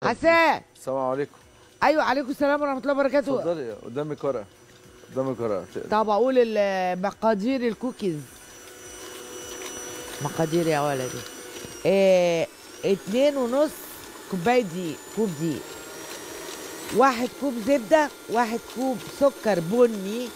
حسان السلام عليكم ايوه عليكم السلام ورحمه الله وبركاته اتفضلي قدامك ورقه قدامك ورقه طب اقول ال- مقادير الكوكيز مقادير يا ولدي إيه اتنين ونص كوبايه دقيق كوب دقيق واحد كوب زبده واحد كوب سكر بني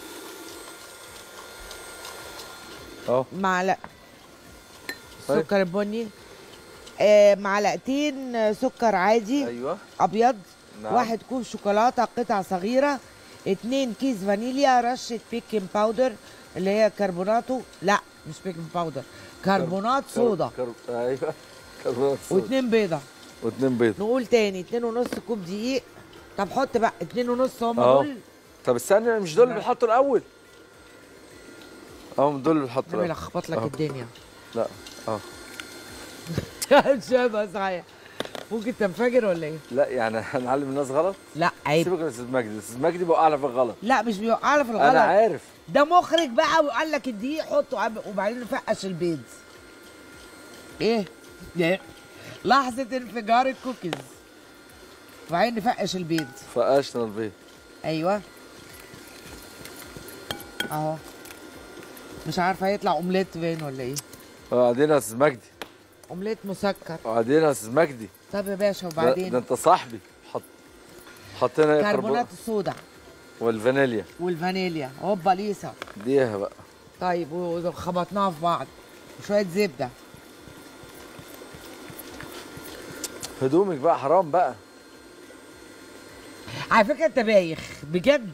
اهو معلقه طيب. سكر بني إيه معلقتين سكر عادي ايوه ابيض نعم. واحد كوب شوكولاته قطع صغيره اتنين كيس فانيليا رشه بيكنج باودر اللي هي كربوناتو لا مش بيكنج باودر كربونات كر- صودا كر... ايوه كربونات صودا واتنين بيضه واتنين بيض نقول تاني اتنين ونص كوب دقيق طب حط بقى اتنين ونص هم أهو. دول طب استنى مش دول اللي بنحطوا الاول اهو دول اللي بنحطوا نعمل الأول. اخبط لك أهو. الدنيا لا اه شبه صحيح ممكن تنفجر ولا ايه؟ لا يعني هنعلم الناس غلط لا عيب سيبك من استاذ مجدي استاذ مجدي بيوقع على في الغلط لا مش بيوقعنا في انا الغلط عارف ده مخرج بقى وقال لك الدقيق حطه عب- وبعدين نفقش البيض ايه إيه؟ لحظة انفجار الكوكيز وبعدين نفقش البيض فقشنا البيض ايوه اهو مش عارفه هيطلع اومليت باين ولا ايه وبعدين يا استاذ مجدي اومليت مسكر وبعدين يا استاذ مجدي طب يا باشا ده, ده وبعدين انت صاحبي حط حطينا ايه كربونات الصودا والفانيليا والفانيليا هوبا ليسا ديها بقى طيب وخبطناها في بعض وشويه زبده هدومك بقى حرام بقى على فكره انت بايخ بجد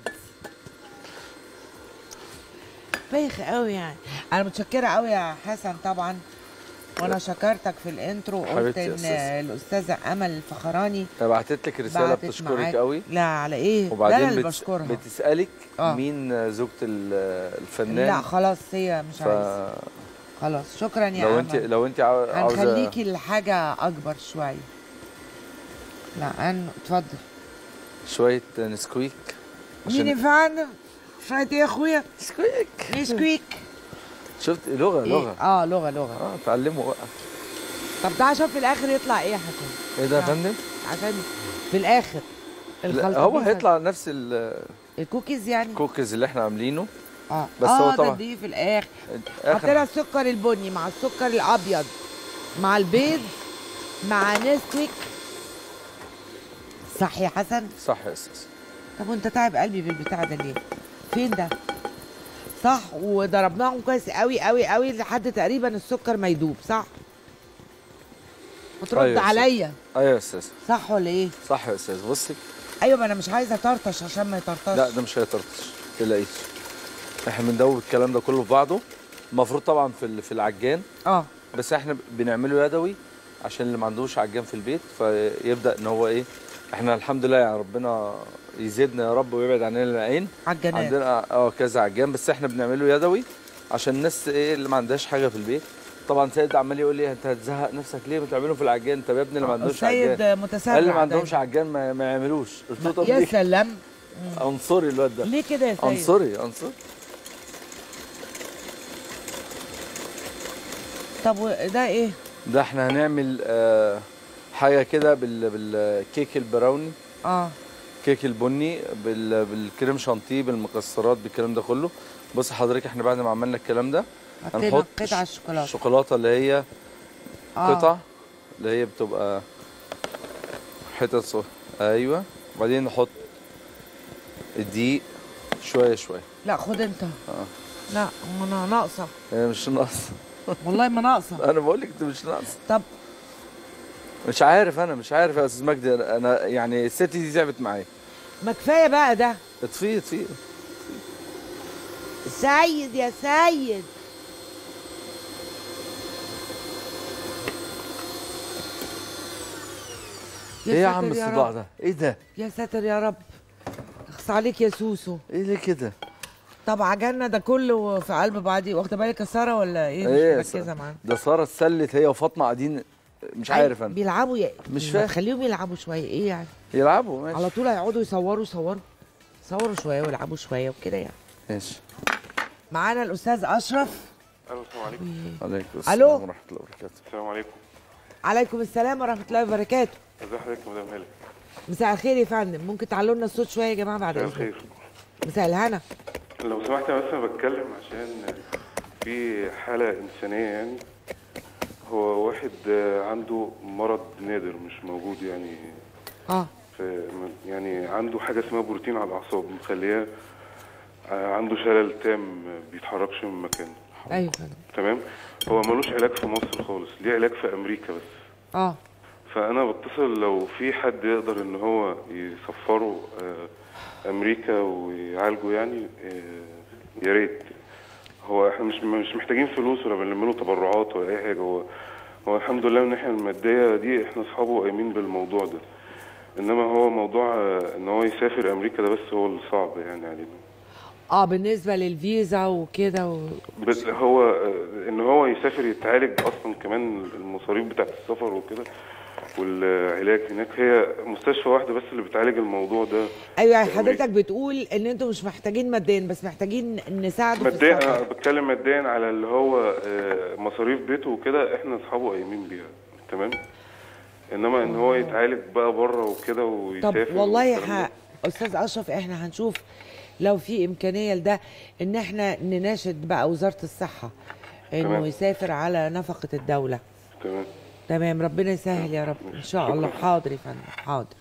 بايخ قوي يعني انا متشكره قوي يا حسن طبعا وانا شكرتك في الانترو قلت حبيبتي يا ان أستاذ. الاستاذه امل الفخراني بعتت لك رساله بعتت بتشكرك معاك. قوي لا على ايه ده انا وبعدين اللي بت... بشكرها بتسالك آه. مين زوجة ال- الفنان لا خلاص هي مش ف... عايزه خلاص شكرا يا لو انت امل لو انت عاو- عاوزه هنخليكي لحاجه اكبر شويه لا أن... اتفضل شويه نسكويك مين يا فندم شويه ايه يا اخويا نسكويك نسكويك شفت لغه إيه؟ لغه اه لغه لغه اه اتعلموا بقى طب ده عشان في الاخر يطلع ايه يا حسن ايه ده يا نعم. فندم عشان في الاخر لا، الخلطه هو دي هيطلع نفس ال- الكوكيز يعني الكوكيز اللي احنا عاملينه اه بس اه هو ده طبعا- دي في الاخر اخر حطينا السكر البني مع السكر الابيض مع البيض مع نسكويك صح يا حسن صح يا استاذ طب وانت تعب قلبي بالبتاع ده ليه فين ده صح وضربناهم كويس قوي قوي قوي لحد تقريبا السكر ما يدوب صح وترد أيوة يا أستاذ. عليا ايوه يا استاذ صح ولا ايه صح يا استاذ بصي ايوه ما انا مش عايزه اطرطش عشان ما يطرطش لا ده مش هيطرطش ما تقلقيش احنا بندوب الكلام ده كله في بعضه المفروض طبعا في ال- في العجان اه بس احنا بنعمله يدوي عشان اللي ما عندوش عجان في البيت فيبدا ان هو ايه احنا الحمد لله يعني ربنا يزيدنا يا رب ويبعد عننا العين عجانات عندنا اه كذا عجان بس احنا بنعمله يدوي عشان الناس ايه اللي ما عندهاش حاجه في البيت طبعا سيد عمال يقول لي انت هتزهق نفسك ليه ما تعمله في العجان طب يا ابني اللي ما عندوش عجان السيد متسرع قال لي ما دايما. عندهمش عجان ما, ما يعملوش قلت له طب يا ليه سلام عنصري الواد ده ليه كده يا سيد عنصري عنصري طب وده ايه ده احنا هنعمل آه حاجه كده بال بالكيك البراوني اه كيك البني بال بالكريم شانتيه بالمكسرات بالكلام ده كله بص حضرتك احنا بعد ما عملنا الكلام ده حطينا هنحط قطع الشوكولاته الشوكولاته اللي هي آه. قطع اللي هي بتبقى حتت صغيرة ايوه وبعدين نحط الدقيق شويه شويه لا خد انت اه لا ما انا ناقصه هي مش ناقصه والله ما ناقصه انا بقول لك انت مش ناقصه طب مش عارف انا مش عارف يا استاذ مجدي انا يعني الست دي تعبت معايا ما كفايه بقى ده اطفيه اطفيه سيد يا سيد ايه يا ساتر عم رب. الصداع ده ايه ده يا ساتر يا رب اخص عليك يا سوسو ايه ليه كده طب عجلنا ده كله في قلب بعضيه واخده بالك يا ساره ولا ايه ايه يا مش مركزه سارة؟ معانا ده ساره اتسلت هي وفاطمه قاعدين مش أيوة، عارف انا بيلعبوا يا مش ما فاهم. تخليهم يلعبوا شويه ايه يعني يلعبوا ماشي على طول هيقعدوا يصوروا يصوروا يصوروا شويه ويلعبوا شويه وكده يعني ماشي معانا الاستاذ اشرف الو السلام عليكم عليكم ألو؟ السلام ورحمه الله وبركاته السلام عليكم عليكم السلام ورحمه الله وبركاته ازي حضرتك يا مدام هاله مساء الخير يا فندم ممكن تعلوا لنا الصوت شويه يا جماعه بعد مساء اذنكم الخير مساء الهنا لو سمحت يا بس انا بتكلم عشان في حالة إنسانية يعني هو واحد آه، عنده مرض نادر مش موجود يعني اه في يعني عنده حاجة اسمها بروتين على الأعصاب مخليه آه، عنده شلل تام ما بيتحركش من مكانه ايوه يا فندم تمام هو ملوش علاج في مصر خالص ليه علاج في أمريكا بس اه فانا بتصل لو في حد يقدر ان هو يسفره آه، امريكا ويعالجه يعني آه، يا ريت هو احنا مش مش محتاجين فلوس ولا بنلم له تبرعات ولا اي حاجه هو هو الحمد لله من الناحيه الماديه دي احنا اصحابه قايمين بالموضوع ده انما هو موضوع آه، ان هو يسافر امريكا ده بس هو اللي صعب يعني علينا اه بالنسبه للفيزا وكده و... بس هو آه، ان هو يسافر يتعالج اصلا كمان المصاريف بتاعت السفر وكده والعلاج هناك هي مستشفى واحده بس اللي بتعالج الموضوع ده ايوه يعني في حضرتك أمريكا. بتقول ان انتوا مش محتاجين ماديا بس محتاجين نساعده في ماديا انا السفر بتكلم ماديا على اللي هو آه، مصاريف بيته وكده احنا اصحابه قايمين بيها تمام انما ان هو يتعالج بقى بره وكده طب ويسافر والله والكلام ح... استاذ اشرف احنا هنشوف لو في امكانيه لده ان احنا نناشد بقى وزاره الصحه انه تمام. يسافر على نفقه الدوله ده. تمام تمام ربنا يسهل يا رب ان شاء الله حاضر يا فندم حاضر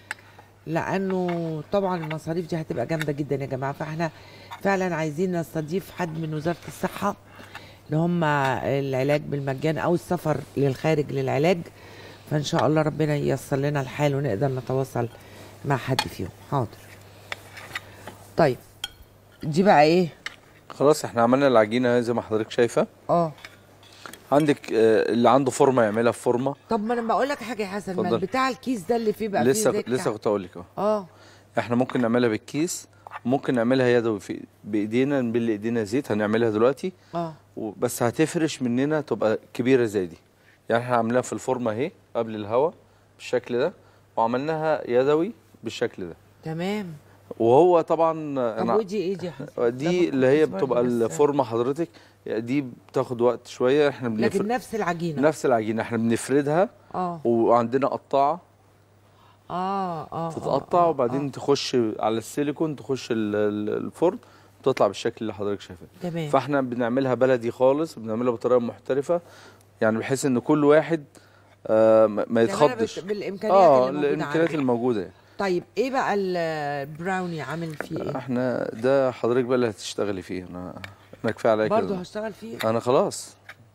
لانه طبعا المصاريف دي هتبقى جامده جدا يا جماعه فاحنا فعلا عايزين نستضيف حد من وزاره الصحه اللي هم العلاج بالمجان او السفر للخارج للعلاج فان شاء الله ربنا ييسر لنا الحال ونقدر نتواصل مع حد فيهم حاضر طيب دي بقى ايه خلاص احنا عملنا العجينه زي ما حضرتك شايفه اه عندك آه، اللي عنده فورمه يعملها في فورمه طب ما انا بقول لك حاجه يا حسن ما اتفضل. بتاع الكيس ده اللي فيه بقى لسه فيه زيت لسه كنت اقول لك اهو اه احنا ممكن نعملها بالكيس ممكن نعملها يدوي في بايدينا نبل ايدينا زيت هنعملها دلوقتي اه و- بس هتفرش مننا تبقى كبيره زي دي يعني احنا عاملاها في الفورمه اهي قبل الهواء بالشكل ده وعملناها يدوي بالشكل ده تمام وهو طبعا طب انا ودي ايه دي يا حسن؟ دي ده اللي هي برضه بتبقى بس- الفورمه حضرتك دي بتاخد وقت شويه احنا لكن بنفرد نفس العجينه نفس العجينه احنا بنفردها اه وعندنا قطاعه اه اه تتقطع آه، وبعدين آه. تخش على السيليكون تخش ال- ال- الفرن تطلع بالشكل اللي حضرتك شايفاه تمام فاحنا بنعملها بلدي خالص بنعملها بطريقه محترفه يعني بحيث ان كل واحد آه ما ما تعملها يتخضش بال- بالامكانيات اه اللي موجوده الامكانيات عندك. الموجوده يعني. طيب ايه بقى ال- البراوني عامل فيه ايه احنا ده حضرتك بقى اللي هتشتغلي فيه انا انا كفايه عليا برضه كده هشتغل فيه انا خلاص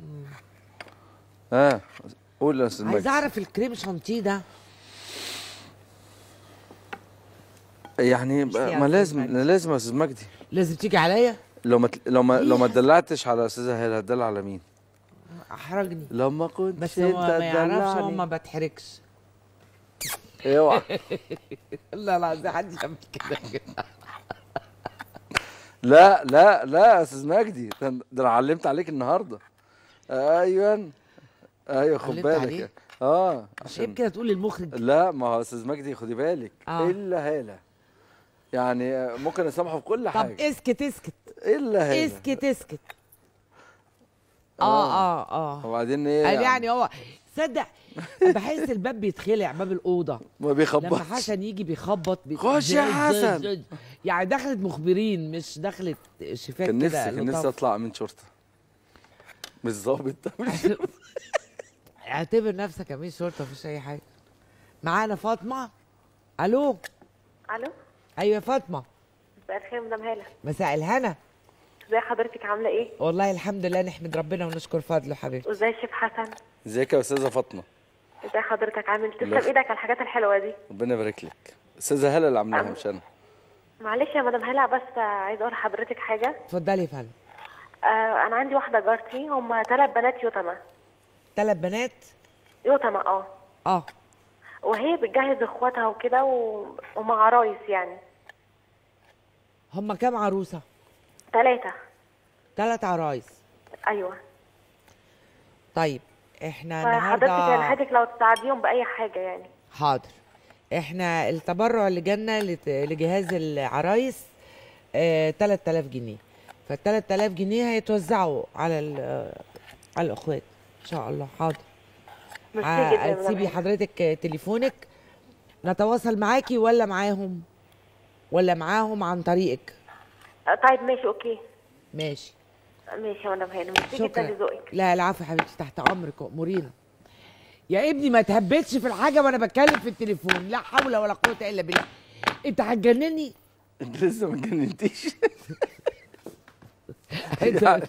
اه قول يا استاذ عايز مجدي اعرف الكريم شانتيه ده يعني مش فيها ما أستاذ لازم مجدي. لازم يا استاذ مجدي لازم تيجي عليا لو ما لو ما لو ما ليه؟ اتدلعتش على استاذه هاله هتدلع على مين احرجني لو ما كنتش بس هو ما يعرفش هو تدلعني. ما بتحرجش اوعى لا لا ده حد يعمل كده لا لا لا يا استاذ مجدي ده ده انا علمت عليك النهارده ايوه ايوه خد علمت بالك عليك؟ اه مش عشان عيب كده تقول للمخرج لا ما هو استاذ مجدي خدي بالك آه. الا هاله يعني ممكن اسامحه في كل طب حاجه اسكت اسكت الا هاله اسكت اسكت اه اه اه وبعدين ايه قال يعني هو صدق بحس الباب بيتخلع باب الاوضه ما لما بيخبطش حسن يجي بيخبط بي... خش يا زج- حسن. زج- زج. يعني دخلت مخبرين مش دخلت شفاك كان نفسي كده كان نفسي لطاف. اطلع من شرطه مش ظابط ده مش اعتبر نفسك امين شرطه مفيش اي حاجه معانا فاطمه الو الو ايوه يا فاطمه مساء الخير مدام هاله مساء الهنا ازي حضرتك عامله ايه والله الحمد لله نحمد ربنا ونشكر فضله حبيبتي وازاي الشيف حسن ازيك يا استاذه فاطمه ازي حضرتك عامل تسلم الله. ايدك على الحاجات الحلوه دي ربنا يبارك لك استاذه هاله اللي عاملاها أم. مش انا معلش يا مدام هاله بس عايزه اقول لحضرتك حاجه اتفضلي يا فندم آه انا عندي واحده جارتي هم ثلاث بنات يتامى ثلاث بنات يتامى اه اه وهي بتجهز اخواتها وكده و... ومع عرايس يعني هم كام عروسه ثلاثه ثلاث عرايس ايوه طيب احنا فحضرتك يعني النهارده حضرتك لو تساعديهم باي حاجه يعني حاضر احنا التبرع اللي جالنا لت- لجهاز العرايس آه 3000 جنيه فال 3000 جنيه هيتوزعوا على ال- آه، على الاخوات ان شاء الله حاضر ميرسي جدا يا هتسيبي مدام حضرتك تليفونك نتواصل معاكي ولا معاهم ولا معاهم عن طريقك هاني. طيب ماشي اوكي ماشي ماشي يا مدام هاني ميرسي جدا شكرا لذوقك لا العفو يا حبيبتي تحت امرك امورينا يا ابني ما تهبتش في الحاجه وانا بتكلم في التليفون لا حول ولا قوه الا بالله انت هتجنني انت لسه ما اتجننتيش انت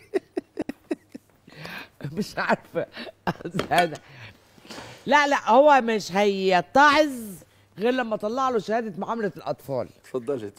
مش عارفه أنا- لا لا هو مش هيتعظ غير لما اطلع له شهاده معامله الاطفال اتفضلي